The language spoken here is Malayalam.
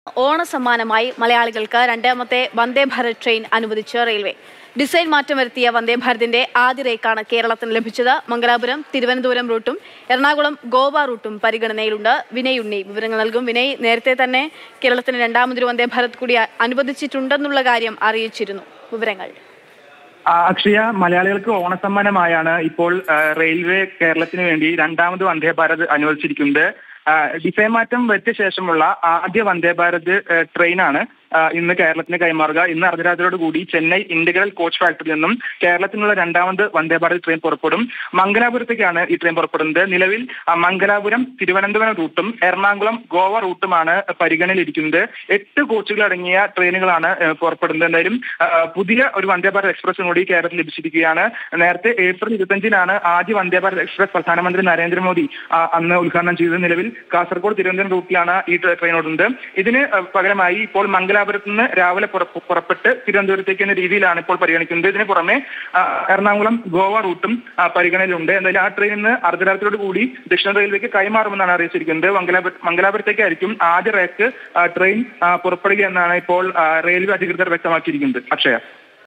ഓണസമ്മാനമായി മലയാളികൾക്ക് രണ്ടാമത്തെ വന്ദേ ഭാരത് ട്രെയിൻ അനുവദിച്ച റെയിൽവേ ഡിസൈൻ മാറ്റം വരുത്തിയ വന്ദേ ഭാരതിന്റെ ആദ്യ റേക്കാണ് കേരളത്തിന് ലഭിച്ചത് മംഗലാപുരം തിരുവനന്തപുരം റൂട്ടും എറണാകുളം ഗോവ റൂട്ടും പരിഗണനയിലുണ്ട് വിനയ് ഉണ്ണി വിവരങ്ങൾ നൽകും വിനയ് നേരത്തെ തന്നെ കേരളത്തിന് രണ്ടാമതൊരു വന്ദേ ഭാരത് കൂടി അ- അനുവദിച്ചിട്ടുണ്ടെന്നുള്ള കാര്യം അറിയിച്ചിരുന്നു വിവരങ്ങൾ ആ, അക്ഷയ മലയാളികൾക്ക് ഓണസമ്മാനമായാണ് ഇപ്പോൾ ആ, റെയിൽവേ കേരളത്തിന് വേണ്ടി രണ്ടാമത് വന്ദേ ഭാരത് അനുവദിച്ചിരിക്കുന്നത് ആ, ഡിസൈൻ മാറ്റം വരുത്തിയ ശേഷമുള്ള ആദ്യ വന്ദേ ഭാരത് ആ, ട്രെയിനാണ് ആ, ഇന്ന് കേരളത്തിന് കൈമാറുക ഇന്ന് അർദ്ധരാത്രിയോട് കൂടി ചെന്നൈ ഇന്റഗ്രൽ കോച്ച് ഫാക്ടറിയിൽ നിന്നും കേരളത്തിനുള്ള രണ്ടാമത് വന്ദേ ഭാരത് ട്രെയിൻ പുറപ്പെടും മംഗലാപുരത്തേക്കാണ് ഈ ട്രെയിൻ പുറപ്പെടുന്നത് നിലവിൽ ആ, മംഗലാപുരം തിരുവനന്തപുരം റൂട്ടും എറണാകുളം ഗോവ റൂട്ടുമാണ് പരിഗണനയിലിരിക്കുന്നത് എട്ട് കോച്ചുകൾ അടങ്ങിയ ട്രെയിനുകളാണ് ആ, പുറപ്പെടുന്നത് എന്തായാലും ആ, പുതിയ ഒരു വന്ദേ ഭാരത് എക്സ്പ്രസും കൂടി കേരളത്തിൽ ലഭിച്ചിരിക്കുകയാണ് നേരത്തെ ഏപ്രിൽ ഇരുപത്തഞ്ചിനാണ് ആദ്യ വന്ദേ ഭാരത് എക്സ്പ്രസ് പ്രധാനമന്ത്രി നരേന്ദ്രമോദി ആ, അന്ന് ഉദ്ഘാടനം ചെയ്തത് നിലവിൽ കാസർഗോഡ് തിരുവനന്തപുരം റൂട്ടിലാണ് ഈ ട്രെ- ട്രെയിൻ ഓടുന്നത് ഇതിന് ആ, പകരമായി ഇപ്പോൾ മംഗലാപുരത്ത് നിന്ന് രാവിലെ പുറപ്പെ- പുറപ്പെട്ട് തിരുവനന്തപുരത്തേക്ക് എന്ന രീതിയിലാണ് ഇപ്പോൾ പരിഗണിക്കുന്നത് ഇതിന് പുറമെ ആ, എറണാകുളം ഗോവ റൂട്ടും ആ, പരിഗണനയിലുണ്ട് എന്തായാലും ആ ട്രെയിൻ ഇന്ന് അർദ്ധരാത്രിയോട് കൂടി ദക്ഷിണ റെയിൽവേക്ക് കൈമാറുമെന്നാണ് അറിയിച്ചിരിക്കുന്നത് മംഗലാപുര മംഗലാപുരത്തേക്കായിരിക്കും ആദ്യ റേക്ക് ആ, ട്രെയിൻ ആ, പുറപ്പെടുക എന്നാണ് ഇപ്പോൾ ആ, റെയിൽവേ അധികൃതർ വ്യക്തമാക്കിയിരിക്കുന്നത് അക്ഷയ